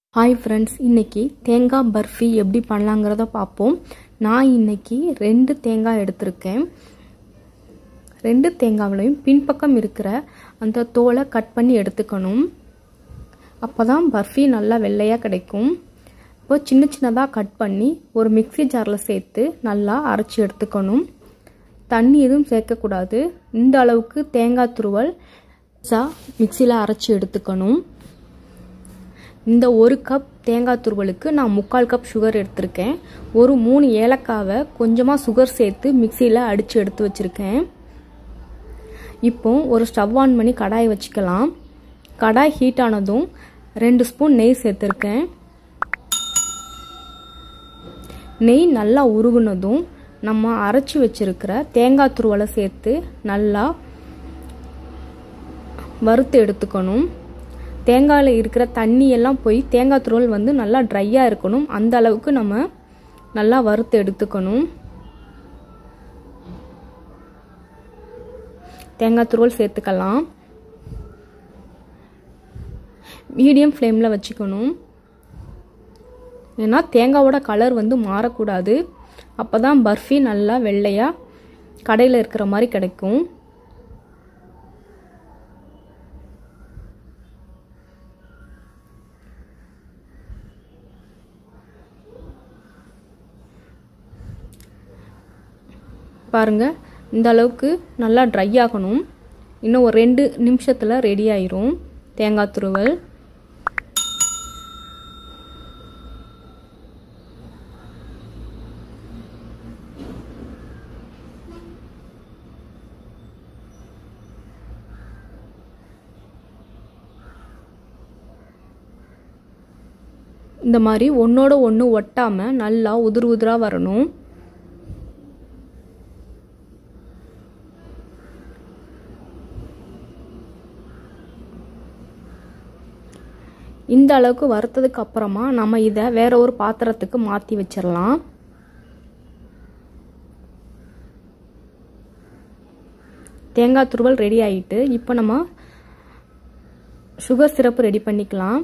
hi friends இன்னைக்கு தேங்காய் பர்ஃபி எப்படி பண்ணலாங்கிறத பார்ப்போம் நான் இன்னைக்கு ரெண்டு தேங்காய் எடுத்திருக்கேன் ரெண்டு தேங்காவிலையும் பின்பக்கம் இருக்கிற அந்த தோலை கட் பண்ணி எடுத்துக்கணும் அப்போ தான் பர்ஃபி நல்லா வெள்ளையாக கிடைக்கும் இப்போ சின்ன சின்னதாக கட் பண்ணி ஒரு மிக்சி ஜாரில் சேர்த்து நல்லா அரைச்சி எடுத்துக்கணும் தண்ணி எதுவும் சேர்க்கக்கூடாது இந்த அளவுக்கு தேங்காய் துருவல் மிக்சியில் அரைச்சி எடுத்துக்கணும் இந்த ஒரு கப் தேங்காய் துருவலுக்கு நான் முக்கால் கப் சுகர் எடுத்திருக்கேன் ஒரு மூணு ஏலக்காவை கொஞ்சமாக சுகர் சேர்த்து மிக்சியில் அடித்து எடுத்து வச்சுருக்கேன் இப்போ ஒரு ஸ்டவ் ஆன் பண்ணி கடாய் வச்சுக்கலாம் கடாய் ஹீட் ஆனதும் ரெண்டு ஸ்பூன் நெய் சேர்த்துருக்கேன் நெய் நல்லா உருகுனதும் நம்ம அரைச்சி வச்சிருக்கிற தேங்காய் துருவலை சேர்த்து நல்லா வறுத்து எடுத்துக்கணும் தேங்காயில் இருக்கிற தண்ணி எல்லாம் போய் தேங்காய் துருவல் வந்து நல்லா ட்ரையாக இருக்கணும் அந்த அளவுக்கு நம்ம நல்லா வறுத்து எடுத்துக்கணும் தேங்காய் துருவல் சேர்த்துக்கலாம் மீடியம் ஃப்ளேமில் வச்சுக்கணும் ஏன்னா தேங்காவோட கலர் வந்து மாறக்கூடாது அப்போ தான் பர்ஃபி நல்லா வெள்ளையாக கடையில் இருக்கிற மாதிரி கிடைக்கும் பாருங்கள் இந்த அளவுக்கு நல்லா ட்ரை ஆகணும் இன்னும் ஒரு ரெண்டு நிமிஷத்தில் ரெடி ஆயிரும் தேங்காய் துருவல் இந்த மாதிரி ஒன்றோட ஒன்று ஒட்டாமல் நல்லா உதிர் உதிராக வரணும் இந்த அளவுக்கு வறுத்ததுக்கு அப்புறமா நம்ம இதை வேற ஒரு பாத்திரத்துக்கு மாற்றி வச்சிடலாம் தேங்காய் துருவல் ரெடி ஆகிட்டு இப்போ நம்ம சுகர் சிரப்பு ரெடி பண்ணிக்கலாம்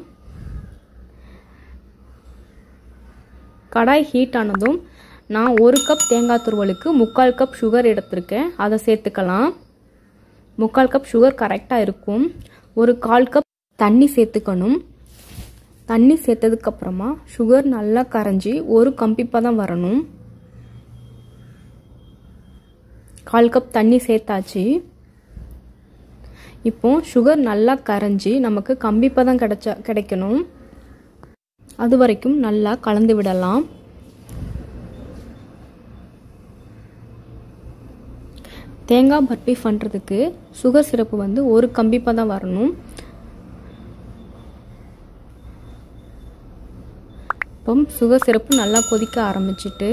கடாய் ஹீட் ஆனதும் நான் ஒரு கப் தேங்காய் துருவலுக்கு முக்கால் கப் சுகர் எடுத்திருக்கேன் அதை சேர்த்துக்கலாம் முக்கால் கப் சுகர் கரெக்டாக இருக்கும் ஒரு கால் கப் தண்ணி சேர்த்துக்கணும் தண்ணி சேர்த்ததுக்கப்புறமா சுகர் நல்லா கரைஞ்சி ஒரு கம்பிப்பாக தான் வரணும் கால் கப் தண்ணி சேர்த்தாச்சு இப்போ சுகர் நல்லா கரைஞ்சி நமக்கு கம்பிப்பதம் கிடைச்ச கிடைக்கணும் அது வரைக்கும் நல்லா கலந்து விடலாம் தேங்காய் பர்பி பண்ணுறதுக்கு சுகர் சிரப்பு வந்து ஒரு கம்பிப்பாக தான் வரணும் இப்போ சுகர் சிரப்பு நல்லா கொதிக்க ஆரம்பிச்சிட்டு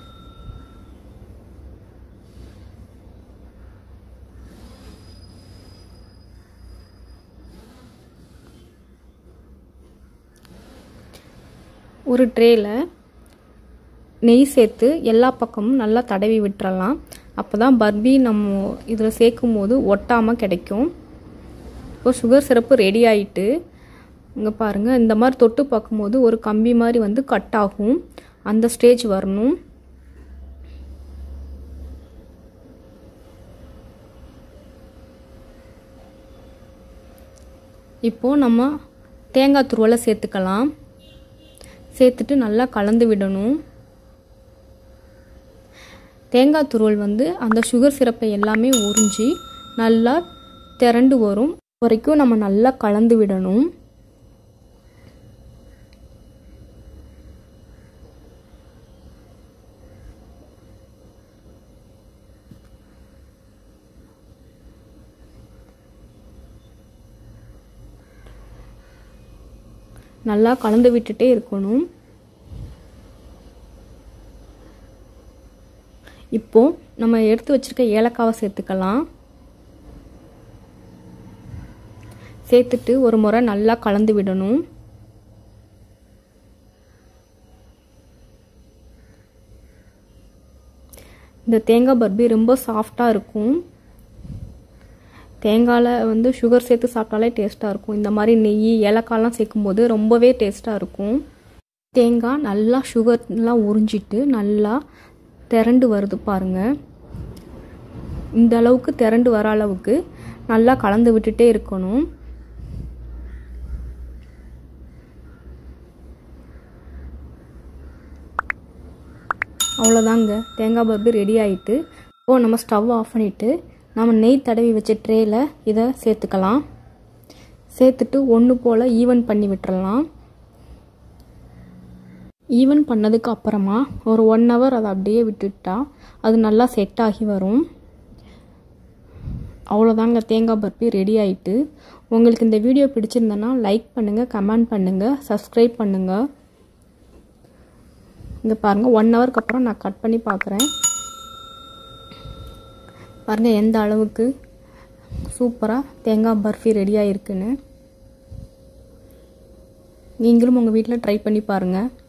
ஒரு ட்ரேயில் நெய் சேர்த்து எல்லா பக்கமும் நல்லா தடவி விட்டுறலாம் அப்போ தான் பர்பி நம்ம இதில் சேர்க்கும் போது ஒட்டாமல் கிடைக்கும் இப்போ சுகர் சிரப்பு ரெடி ஆகிட்டு இங்கே பாருங்கள் இந்த மாதிரி தொட்டு பார்க்கும்போது ஒரு கம்பி மாதிரி வந்து கட் ஆகும் அந்த ஸ்டேஜ் வரணும் இப்போது நம்ம தேங்காய் துருவலை சேர்த்துக்கலாம் சேர்த்துட்டு நல்லா கலந்து விடணும் தேங்காய் துருவல் வந்து அந்த சுகர் சிரப்பை எல்லாமே உறிஞ்சி நல்லா திரண்டு வரும் வரைக்கும் நம்ம நல்லா கலந்து விடணும் நல்லா கலந்து விட்டுட்டே இருக்கணும் இப்போ நம்ம எடுத்து வச்சிருக்க ஏலக்காவை சேர்த்துக்கலாம் சேர்த்துட்டு ஒரு முறை நல்லா கலந்து விடணும் இந்த தேங்காய் பர்பி ரொம்ப சாஃப்டாக இருக்கும் தேங்காயில் வந்து சுகர் சேர்த்து சாப்பிட்டாலே டேஸ்ட்டாக இருக்கும் இந்த மாதிரி நெய் ஏலக்காய்லாம் சேர்க்கும்போது ரொம்பவே டேஸ்ட்டாக இருக்கும் தேங்காய் நல்லா சுகர்லாம் உறிஞ்சிட்டு நல்லா திரண்டு வருது பாருங்கள் இந்த அளவுக்கு திரண்டு வர அளவுக்கு நல்லா கலந்து விட்டுட்டே இருக்கணும் அவ்வளோதாங்க தேங்காய் பர்பி ரெடி ஆகிட்டு இப்போது நம்ம ஸ்டவ் ஆஃப் பண்ணிவிட்டு நம்ம நெய் தடவி வச்ச ட்ரேயில் இதை சேர்த்துக்கலாம் சேர்த்துட்டு ஒன்று போல் ஈவன் பண்ணி விட்டுறலாம் ஈவன் பண்ணதுக்கு அப்புறமா ஒரு ஒன் ஹவர் அதை அப்படியே விட்டுட்டா அது நல்லா செட் ஆகி வரும் அவ்வளோதாங்க தேங்காய் பர்பி ரெடி ஆகிட்டு உங்களுக்கு இந்த வீடியோ பிடிச்சிருந்தனா லைக் பண்ணுங்கள் கமெண்ட் பண்ணுங்கள் சப்ஸ்கிரைப் பண்ணுங்கள் இங்கே பாருங்கள் ஒன் ஹவருக்கு அப்புறம் நான் கட் பண்ணி பார்க்குறேன் பாருங்கள் எந்த அளவுக்கு சூப்பராக தேங்காய் பர்ஃபி ரெடியாக இருக்குன்னு நீங்களும் உங்கள் வீட்டில் ட்ரை பண்ணி பாருங்கள்